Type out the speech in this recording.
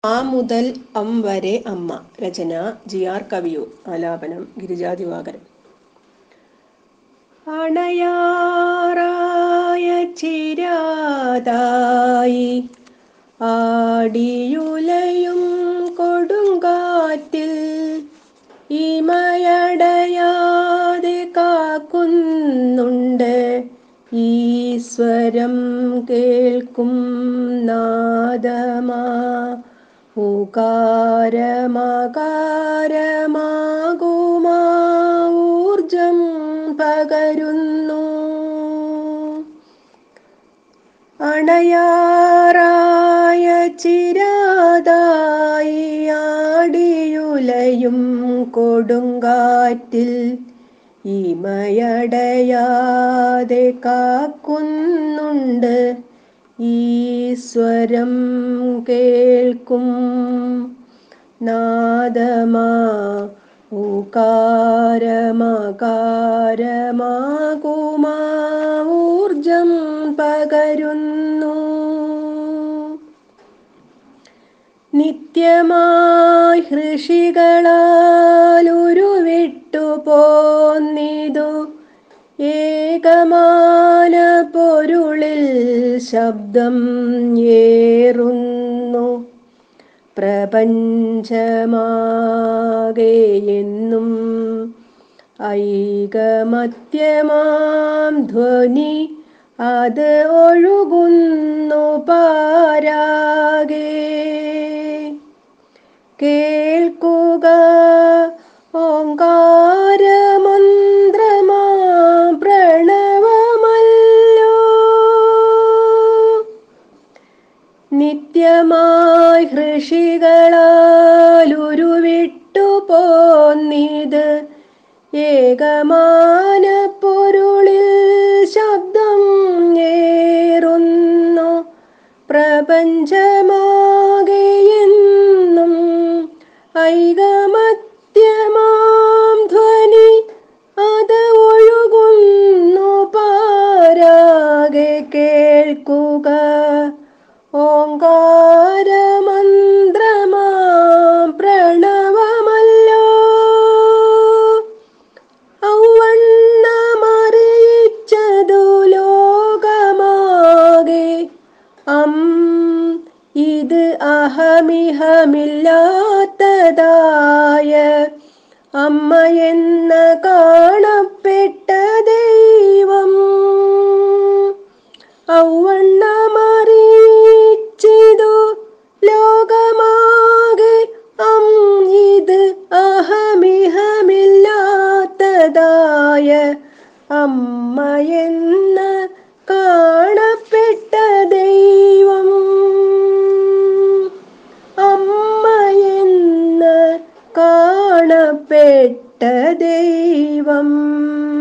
ആ മുതൽ അം വരെ അമ്മ രചന ജി ആർ കവിയൂർ ആലാപനം ഗിരിജാദിവാകരൻ അണയാറായ ചിരാതായി ആടിയുലയും കൊടുങ്കാറ്റിൽ ഇമയടയാതെ കാക്കുന്നുണ്ട് ഈശ്വരം കേൾക്കും നാദമാ ഉകാരമകാരമാകുമാ ഊർജം പകരുന്നു അണയാറായ ചിരാതായി ആടിയുലയും കൊടുങ്കാറ്റിൽ ഇമയടയാതെ കാക്കുന്നുണ്ട് ഈശ്വരം കേൾക്കും നാദമാ ഊകാരമകാരമാകുമാ ഊർജം പകരുന്നു നിത്യമായി ഋഷികളാൽ ഉരുവിട്ടു പോന്നിതു ഏകമാന പൊരുളിൽ ശബ്ദം ഏറുന്നു പ്രപഞ്ചമാകെയെന്നും ഐകമത്യമാം ധ്വനി അത് ഒഴുകുന്നു പാരാകെ കേൾക്കുക ഓങ്കാരമന്ത്രമാ പ്രണവമല്ലോ നിത്യമായി ഋഷികളാൽ ഉരുവിട്ടു പോന്നിത് ഏകമാന പൊരുളിൽ ശബ്ദം ഏറുന്നു പ്രപഞ്ചമാകെയെന്നും ഐകമത്യമാം ധ്വനി അത് ഒഴുകുന്നു പാരാകെ കേൾക്കുക ഓങ്കാരമന്ത്രമാം പ്രണവമല്ലോ ഔവണ്ണമറിയിച്ചതു ലോകമാകെ അം ഇത് അഹമിഹമില്ലാത്തതായ അമ്മ എന്ന കാണപ്പെട്ട ദൈവം ഔവണ്ണമറിയിച്ചിതു ലോകമാകെ അം ഇത് അഹമിഹമില്ലാത്തതായ അമ്മ എന്ന കാണപ്പെട്ട ദൈവം അമ്മ എന്ന കാണപ്പെട്ട ദൈവം